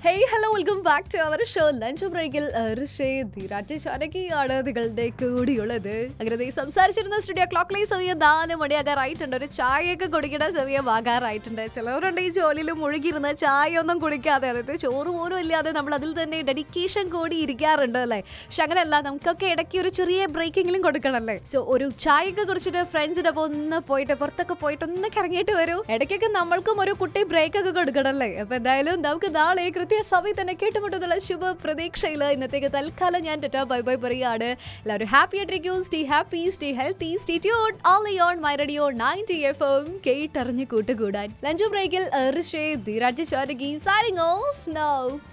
hey hello welcome back to our show lunch ബ്രേക്കിൽ ഋഷേ ധീരാറ്റ് ചാനകിയാണ് നിങ്ങളുടെ കൂടിയുള്ളത് അങ്ങനെ ദേ സംസാരിച്ചിരുന്ന സ്റ്റുഡിയോ ക്ലോക്ക് ലൈ സമയം നാല് മണിയാകാറായിട്ടുണ്ട് ഒരു ചായയൊക്കെ കുടിക്കേണ്ട സമയം ആകാറായിട്ടുണ്ട് ചിലവരുണ്ട് ഈ ജോലിയിൽ മുഴുകിയിരുന്ന് ചായ ഒന്നും കുടിക്കാതെ അതായത് ചോറ് പോലും ഇല്ലാതെ നമ്മൾ അതിൽ തന്നെ ഡെഡിക്കേഷൻ കൂടി ഇരിക്കാറുണ്ട് അല്ലേ പക്ഷെ അങ്ങനെയല്ല നമുക്കൊക്കെ ഇടയ്ക്ക് ഒരു ചെറിയ ബ്രേക്കെങ്കിലും കൊടുക്കണമല്ലേ സോ ഒരു ചായയൊക്കെ കുടിച്ചിട്ട് ഫ്രണ്ട്സിന്റെ ഒപ്പം ഒന്ന് പോയിട്ട് പുറത്തൊക്കെ പോയിട്ട് ഒന്ന് കറങ്ങിയിട്ട് വരൂ ഇടയ്ക്കൊക്കെ നമ്മൾക്കും ഒരു കുട്ടി ബ്രേക്ക് ഒക്കെ കൊടുക്കണമല്ലേ അപ്പൊ എന്തായാലും നമുക്ക് നാളെ കൃത്യ സമയത്ത് തന്നെ കേട്ടുമുട്ടുന്നുള്ള ശുഭ പ്രതീക്ഷയിൽ ഇന്നത്തേക്ക് തൽക്കാലം ഞാൻ ടെറ്റാ ബൈ ബൈ പറയാണ് എല്ലാവരും ഹാപ്പി ആയിട്ടിരിക്കൂ stay happy stay healthy stay tune all on my radio ninety F M കേട്ടറിഞ്ഞ് കൂട്ടുകൂടാൻ ലഞ്ച് ബ്രേക്കിൽ ഋഷേ ധീരാജ് ശാരകി സാരിങ് ഓഫ് നൗ